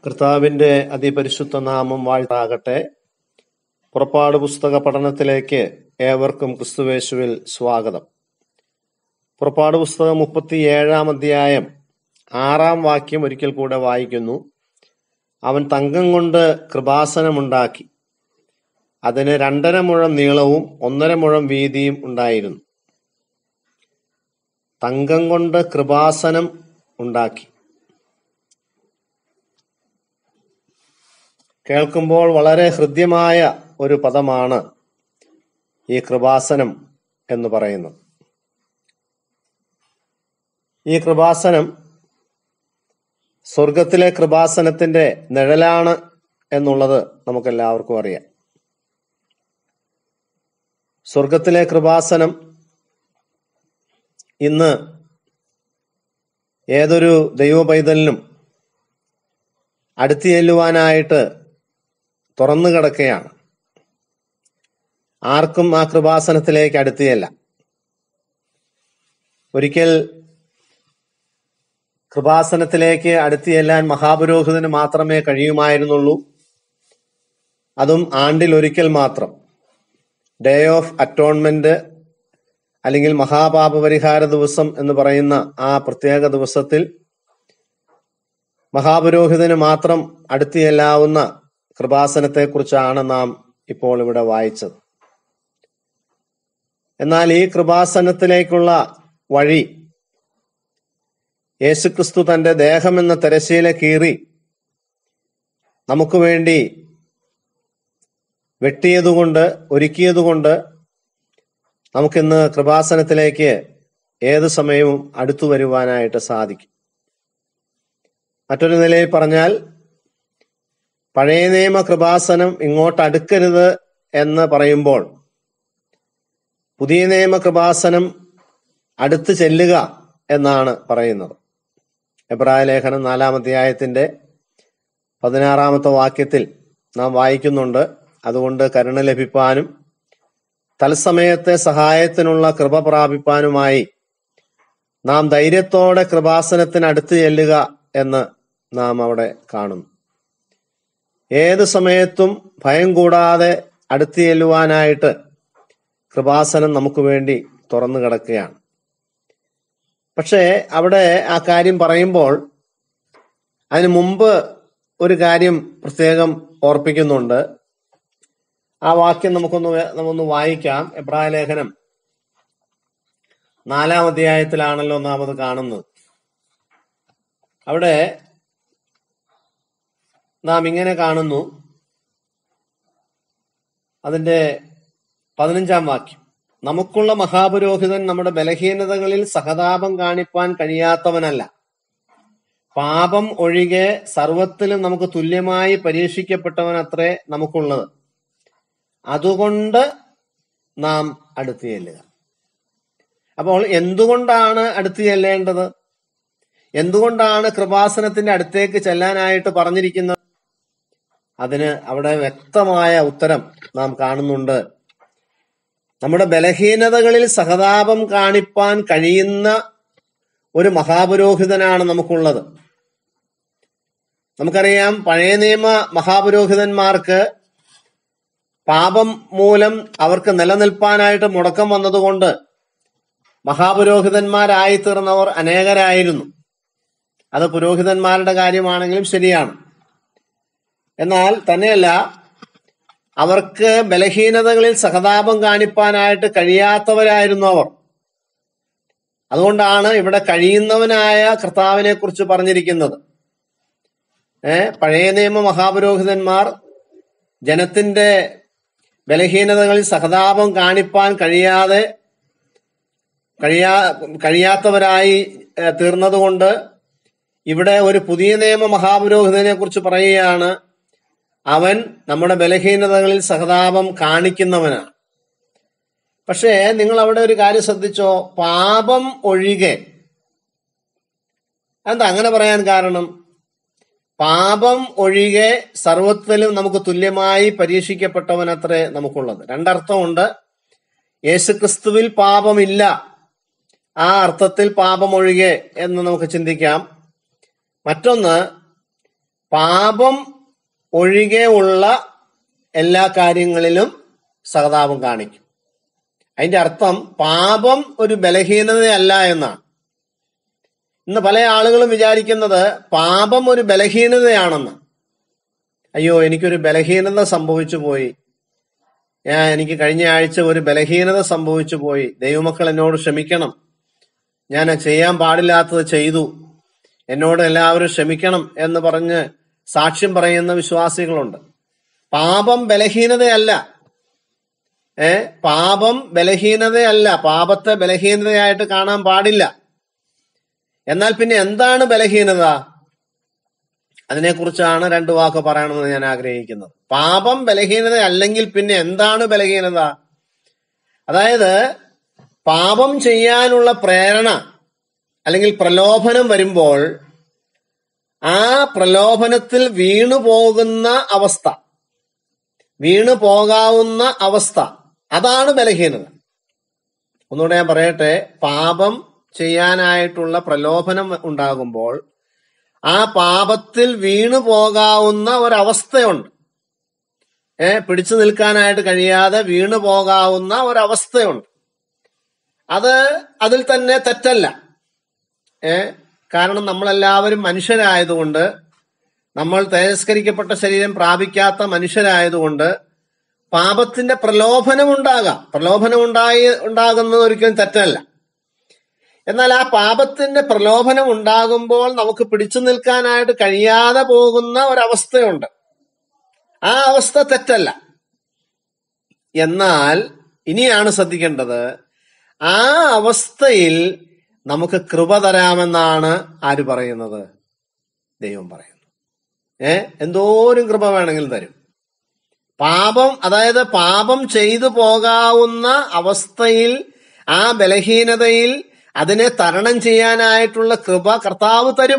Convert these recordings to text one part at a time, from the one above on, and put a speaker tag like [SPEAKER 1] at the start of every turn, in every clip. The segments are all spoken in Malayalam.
[SPEAKER 1] കർത്താവിന്റെ അതിപരിശുദ്ധ നാമം വാഴ്ത്താകട്ടെ പുറപ്പാട് പുസ്തക പഠനത്തിലേക്ക് ഏവർക്കും ക്രിസ്തുവേശുവിൽ സ്വാഗതം പുറപ്പാട് പുസ്തകം മുപ്പത്തിയേഴാം അധ്യായം ആറാം വാക്യം ഒരിക്കൽ കൂടെ വായിക്കുന്നു അവൻ തങ്കം കൊണ്ട് കൃപാസനമുണ്ടാക്കി അതിന് രണ്ടര മുഴം നീളവും ഒന്നര മുഴം വീതിയും ഉണ്ടായിരുന്നു തങ്കം കൊണ്ട് കൃപാസനം ഉണ്ടാക്കി കേൾക്കുമ്പോൾ വളരെ ഹൃദ്യമായ ഒരു പദമാണ് ഈ കൃപാസനം എന്ന് പറയുന്നത് ഈ കൃപാസനം സ്വർഗത്തിലെ കൃപാസനത്തിന്റെ നിഴലാണ് എന്നുള്ളത് നമുക്കെല്ലാവർക്കും അറിയാം സ്വർഗത്തിലെ കൃപാസനം ഇന്ന് ഏതൊരു ദൈവ പൈതലിനും അടുത്തു ചെല്ലുവാനായിട്ട് തുറന്നു കിടക്കുകയാണ് ആർക്കും ആ കൃപാസനത്തിലേക്ക് അടുത്തുകയല്ല ഒരിക്കൽ കൃപാസനത്തിലേക്ക് അടുത്തു ചെല്ലാൻ മഹാപുരോഹിതന് മാത്രമേ കഴിയുമായിരുന്നുള്ളൂ അതും ആണ്ടിൽ ഒരിക്കൽ മാത്രം ഡേ ഓഫ് അറ്റോൺമെന്റ് അല്ലെങ്കിൽ മഹാപാപപരിഹാര ദിവസം എന്ന് പറയുന്ന ആ പ്രത്യേക ദിവസത്തിൽ മഹാപുരോഹിതന് മാത്രം അടുത്തു ചെല്ലാവുന്ന കൃപാസനത്തെക്കുറിച്ചാണ് നാം ഇപ്പോൾ ഇവിടെ വായിച്ചത് എന്നാൽ ഈ കൃപാസനത്തിലേക്കുള്ള വഴി യേശുക്രിസ്തു തന്റെ ദേഹമെന്ന തെരശീല കീറി നമുക്ക് വേണ്ടി വെട്ടിയതുകൊണ്ട് ഒരുക്കിയതുകൊണ്ട് നമുക്കിന്ന് കൃപാസനത്തിലേക്ക് ഏത് സമയവും അടുത്തു വരുവാനായിട്ട് സാധിക്കും മറ്റൊരു നിലയിൽ പറഞ്ഞാൽ പഴയ നിയമ കൃപാസനം ഇങ്ങോട്ട് അടുക്കരുത് എന്ന് പറയുമ്പോൾ പുതിയ നിയമ കൃപാസനം അടുത്ത് ചെല്ലുക എന്നാണ് പറയുന്നത് എബ്രായ ലേഖനം നാലാം അധ്യായത്തിന്റെ പതിനാറാമത്തെ വാക്യത്തിൽ നാം വായിക്കുന്നുണ്ട് അതുകൊണ്ട് കരുണ ലഭിപ്പാനും തത്സമയത്തെ സഹായത്തിനുള്ള കൃപ പ്രാപിപ്പാനുമായി നാം ധൈര്യത്തോടെ കൃപാസനത്തിന് അടുത്ത് ചെല്ലുക എന്ന് നാം അവിടെ കാണുന്നു ഏത് സമയത്തും ഭയം കൂടാതെ അടുത്ത് ചെല്ലുവാനായിട്ട് കൃപാസനം നമുക്ക് വേണ്ടി തുറന്നു കിടക്കുകയാണ് പക്ഷേ അവിടെ ആ കാര്യം പറയുമ്പോൾ അതിനു മുമ്പ് ഒരു കാര്യം പ്രത്യേകം ഓർപ്പിക്കുന്നുണ്ട് ആ വാക്യം നമുക്കൊന്ന് വേ- നമുക്കൊന്ന് വായിക്കാം എബ്രായ ലേഖനം നാലാം അധ്യായത്തിലാണല്ലോ നാം അത് കാണുന്നത് അവിടെ നാം ഇങ്ങനെ കാണുന്നു അതിന്റെ പതിനഞ്ചാം വാക്യം നമുക്കുള്ള മഹാപുരോഹിതൻ നമ്മുടെ ബലഹീനതകളിൽ സഹതാപം കാണിപ്പാൻ കഴിയാത്തവനല്ല പാപം ഒഴികെ സർവത്തിലും നമുക്ക് തുല്യമായി പരീക്ഷിക്കപ്പെട്ടവനത്രേ നമുക്കുള്ളത് അതുകൊണ്ട് നാം അടുത്ത് ചെല്ലുക അപ്പോൾ എന്തുകൊണ്ടാണ് അടുത്ത് ചെല്ലേണ്ടത് എന്തുകൊണ്ടാണ് കൃപാസനത്തിന്റെ അടുത്തേക്ക് ചെല്ലാനായിട്ട് പറഞ്ഞിരിക്കുന്നത് അതിന് അവിടെ വ്യക്തമായ ഉത്തരം നാം കാണുന്നുണ്ട് നമ്മുടെ ബലഹീനതകളിൽ സഹതാപം കാണിപ്പാൻ കഴിയുന്ന ഒരു മഹാപുരോഹിതനാണ് നമുക്കുള്ളത് നമുക്കറിയാം പഴയ നിയമ മഹാപുരോഹിതന്മാർക്ക് പാപം മൂലം അവർക്ക് നിലനിൽപ്പാനായിട്ട് മുടക്കം വന്നതുകൊണ്ട് മഹാപുരോഹിതന്മാരായി തീർന്നവർ അനേകരായിരുന്നു അത് പുരോഹിതന്മാരുടെ കാര്യമാണെങ്കിലും ശരിയാണ് എന്നാൽ തന്നെയല്ല അവർക്ക് ബലഹീനതകളിൽ സഹതാപം കാണിപ്പാനായിട്ട് കഴിയാത്തവരായിരുന്നു അവർ അതുകൊണ്ടാണ് ഇവിടെ കഴിയുന്നവനായ കർത്താവിനെ കുറിച്ച് പറഞ്ഞിരിക്കുന്നത് ഏ പഴയ നിയമ മഹാപുരോഹിതന്മാർ ജനത്തിന്റെ ബലഹീനതകളിൽ സഹതാപം കാണിപ്പാൻ കഴിയാതെ കഴിയാ കഴിയാത്തവരായി ഏ, തീർന്നതുകൊണ്ട് ഇവിടെ ഒരു പുതിയ നിയമ മഹാപുരോഹിതനെ കുറിച്ച് പറയുകയാണ് അവൻ നമ്മുടെ ബലഹീനതകളിൽ സഹതാപം കാണിക്കുന്നവനാണ് പക്ഷേ നിങ്ങൾ അവിടെ ഒരു കാര്യം ശ്രദ്ധിച്ചോ പാപം ഒഴികെ എന്താ അങ്ങനെ പറയാൻ കാരണം പാപം ഒഴികെ സർവത്തിലും നമുക്ക് തുല്യമായി പരീക്ഷിക്കപ്പെട്ടവനത്രേ നമുക്കുള്ളത് രണ്ടർത്ഥമുണ്ട് യേശുക്രിസ്തുവിൽ പാപമില്ല ആ അർത്ഥത്തിൽ പാപമൊഴികെ എന്ന് നമുക്ക് ചിന്തിക്കാം മറ്റൊന്ന് പാപം ഒഴികെ ഉള്ള എല്ലാ കാര്യങ്ങളിലും സഹതാപം കാണിക്കും അതിന്റെ അർത്ഥം പാപം ഒരു ബലഹീനതയല്ല എന്നാണ് ഇന്ന് പല ആളുകളും വിചാരിക്കുന്നത് പാപം ഒരു ബലഹീനതയാണെന്ന് അയ്യോ എനിക്കൊരു ബലഹീനത സംഭവിച്ചു പോയി ഞാൻ എനിക്ക് കഴിഞ്ഞ ആഴ്ച ഒരു ബലഹീനത സംഭവിച്ചു പോയി ദൈവമക്കൾ എന്നോട് ക്ഷമിക്കണം ഞാൻ ചെയ്യാൻ പാടില്ലാത്തത് ചെയ്തു എന്നോട് എല്ലാവരും ക്ഷമിക്കണം എന്ന് പറഞ്ഞ് സാക്ഷ്യം പറയുന്ന വിശ്വാസികളുണ്ട് പാപം ബലഹീനതയല്ല ഏ പാപം ബലഹീനതയല്ല പാപത്തെ ബലഹീനതയായിട്ട് കാണാൻ പാടില്ല എന്നാൽ പിന്നെ എന്താണ് ബലഹീനത അതിനെക്കുറിച്ചാണ് രണ്ടു വാക്ക് പറയണമെന്ന് ഞാൻ ആഗ്രഹിക്കുന്നത് പാപം ബലഹീനത അല്ലെങ്കിൽ പിന്നെ എന്താണ് ബലഹീനത അതായത് പാപം ചെയ്യാനുള്ള പ്രേരണ അല്ലെങ്കിൽ പ്രലോഭനം വരുമ്പോൾ ആ പ്രലോഭനത്തിൽ വീണു പോകുന്ന അവസ്ഥ വീണു പോകാവുന്ന അവസ്ഥ അതാണ് ബലഹീനത ഒന്നുകൂടെ ഞാൻ പറയട്ടെ പാപം ചെയ്യാനായിട്ടുള്ള പ്രലോഭനം ഉണ്ടാകുമ്പോൾ ആ പാപത്തിൽ വീണു പോകാവുന്ന ഒരവസ്ഥയുണ്ട് ഏ പിടിച്ചു നിൽക്കാനായിട്ട് കഴിയാതെ വീണു പോകാവുന്ന ഒരവസ്ഥയുണ്ട് അത് അതിൽ തന്നെ തെറ്റല്ല ഏ കാരണം നമ്മളെല്ലാവരും മനുഷ്യരായതുകൊണ്ട് നമ്മൾ തേജസ്കരിക്കപ്പെട്ട ശരീരം പ്രാപിക്കാത്ത മനുഷ്യരായതുകൊണ്ട് പാപത്തിന്റെ പ്രലോഭനം ഉണ്ടാകാം പ്രലോഭനം ഉണ്ടായി ഉണ്ടാകുന്നത് ഒരിക്കലും തെറ്റല്ല എന്നാൽ ആ പാപത്തിന്റെ പ്രലോഭനം ഉണ്ടാകുമ്പോൾ നമുക്ക് പിടിച്ചു നിൽക്കാനായിട്ട് കഴിയാതെ പോകുന്ന ഒരവസ്ഥയുണ്ട് ആ അവസ്ഥ തെറ്റല്ല എന്നാൽ ഇനിയാണ് ശ്രദ്ധിക്കേണ്ടത് ആ അവസ്ഥയിൽ നമുക്ക് കൃപ തരാമെന്നാണ് ആര് പറയുന്നത് ദൈവം പറയുന്നു ഏ എന്തോരം കൃപ വേണമെങ്കിലും തരും പാപം അതായത് പാപം ചെയ്തു പോകാവുന്ന അവസ്ഥയിൽ ആ ബലഹീനതയിൽ അതിനെ തരണം ചെയ്യാനായിട്ടുള്ള കൃപ കർത്താവ് തരും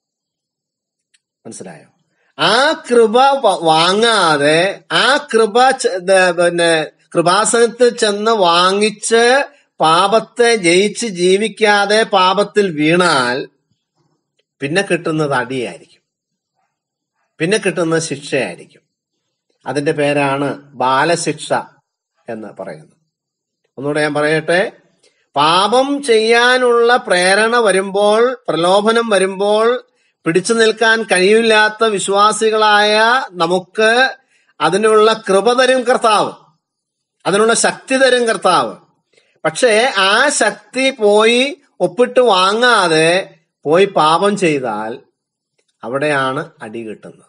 [SPEAKER 1] മനസ്സിലായോ ആ കൃപ വ- വാങ്ങാതെ ആ കൃപ ചെ- ദ- പിന്നെ കൃപാസനത്തിൽ ചെന്ന് വാങ്ങിച്ച് പാപത്തെ ജയിച്ച് ജീവിക്കാതെ പാപത്തിൽ വീണാൽ പിന്നെ കിട്ടുന്നത് അടിയായിരിക്കും പിന്നെ കിട്ടുന്നത് ശിക്ഷയായിരിക്കും അതിന്റെ പേരാണ് ബാലശിക്ഷ എന്ന് പറയുന്നത് ഒന്നുകൂടെ ഞാൻ പറയട്ടെ പാപം ചെയ്യാനുള്ള പ്രേരണ വരുമ്പോൾ പ്രലോഭനം വരുമ്പോൾ പിടിച്ചു നിൽക്കാൻ കഴിയില്ലാത്ത വിശ്വാസികളായ നമുക്ക് അതിനുള്ള കൃപ തരും കർത്താവ് അതിനുള്ള ശക്തി തരും കർത്താവ് പക്ഷേ ആ ശക്തി പോയി ഒപ്പിട്ട് വാങ്ങാതെ പോയി പാപം ചെയ്താൽ അവിടെയാണ് അടി കിട്ടുന്നത്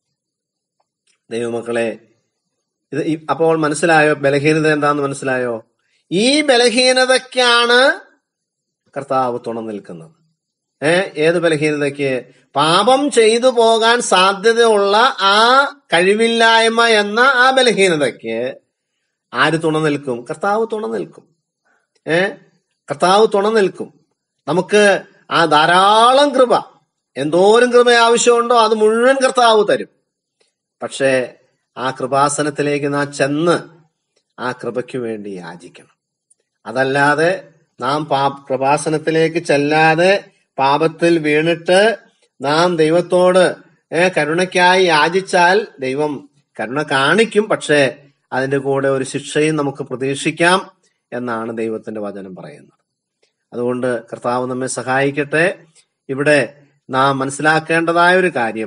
[SPEAKER 1] ദൈവമക്കളെ ഇത് ഈ- അപ്പോൾ മനസ്സിലായോ ബലഹീനത എന്താന്ന് മനസ്സിലായോ ഈ ബലഹീനതയ്ക്കാണ് കർത്താവ് തുണ നിൽക്കുന്നത് ഏ ഏത് ബലഹീനതയ്ക്ക് പാപം ചെയ്തു പോകാൻ സാധ്യതയുള്ള ആ കഴിവില്ലായ്മ എന്ന ആ ബലഹീനതയ്ക്ക് ആര് തുണ നിൽക്കും കർത്താവ് തുണ നിൽക്കും ഏ കർത്താവ് തുണ നിൽക്കും നമുക്ക് ആ ധാരാളം കൃപ എന്തോരം കൃപ ആവശ്യമുണ്ടോ അത് മുഴുവൻ കർത്താവ് തരും പക്ഷേ ആ കൃപാസനത്തിലേക്ക് നാം ചെന്ന് ആ കൃപയ്ക്ക് വേണ്ടി യാചിക്കണം അതല്ലാതെ നാം പാ കൃപാസനത്തിലേക്ക് ചെല്ലാതെ പാപത്തിൽ വീണിട്ട് നാം ദൈവത്തോട് ഏ, കരുണയ്ക്കായി യാചിച്ചാൽ ദൈവം കരുണ കാണിക്കും പക്ഷേ അതിന്റെ കൂടെ ഒരു ശിക്ഷയും നമുക്ക് പ്രതീക്ഷിക്കാം എന്നാണ് ദൈവത്തിന്റെ വചനം പറയുന്നത് അതുകൊണ്ട് കർത്താവ് നമ്മെ സഹായിക്കട്ടെ ഇവിടെ നാം മനസ്സിലാക്കേണ്ടതായ ഒരു കാര്യം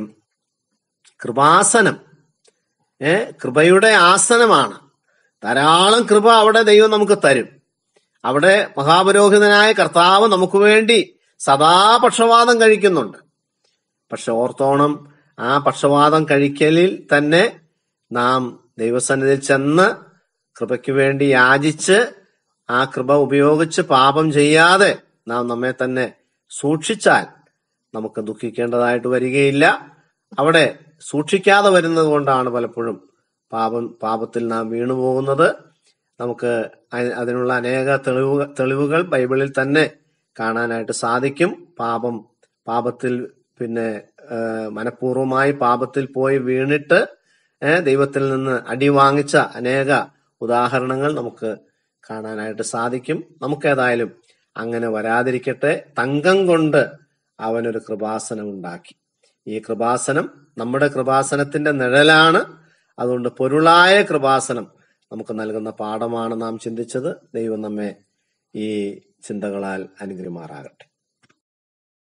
[SPEAKER 1] കൃപാസനം ഏ കൃപയുടെ ആസനമാണ് ധാരാളം കൃപ അവിടെ ദൈവം നമുക്ക് തരും അവിടെ മഹാപുരോഹിതനായ കർത്താവ് നമുക്ക് വേണ്ടി സദാ പക്ഷവാദം കഴിക്കുന്നുണ്ട് പക്ഷെ ഓർത്തോണം ആ പക്ഷവാദം കഴിക്കലിൽ തന്നെ നാം ദൈവസന്നിധിയിൽ ചെന്ന് കൃപയ്ക്ക് വേണ്ടി യാചിച്ച് ആ കൃപ ഉപയോഗിച്ച് പാപം ചെയ്യാതെ നാം നമ്മെ തന്നെ സൂക്ഷിച്ചാൽ നമുക്ക് ദുഃഖിക്കേണ്ടതായിട്ട് വരികയില്ല അവിടെ സൂക്ഷിക്കാതെ വരുന്നത് കൊണ്ടാണ് പലപ്പോഴും പാപം പാപത്തിൽ നാം വീണുപോകുന്നത് നമുക്ക് അ- അതിനുള്ള അനേക തെളിവുകൾ തെളിവുകൾ ബൈബിളിൽ തന്നെ കാണാനായിട്ട് സാധിക്കും പാപം പാപത്തിൽ പിന്നെ ആ, മനഃപൂർവ്വമായി പാപത്തിൽ പോയി വീണിട്ട് ഏ, ദൈവത്തിൽ നിന്ന് അടി വാങ്ങിച്ച അനേക ഉദാഹരണങ്ങൾ നമുക്ക് കാണാനായിട്ട് സാധിക്കും നമുക്കേതായാലും അങ്ങനെ വരാതിരിക്കട്ടെ തങ്കം കൊണ്ട് അവനൊരു കൃപാസനം ഉണ്ടാക്കി ഈ കൃപാസനം നമ്മുടെ കൃപാസനത്തിന്റെ നിഴലാണ് അതുകൊണ്ട് പൊരുളായ കൃപാസനം നമുക്ക് നൽകുന്ന പാഠമാണ് നാം ചിന്തിച്ചത് ദൈവം നമ്മെ ഈ ചിന്തകളാൽ അനുഗ്രഹമാറാകട്ടെ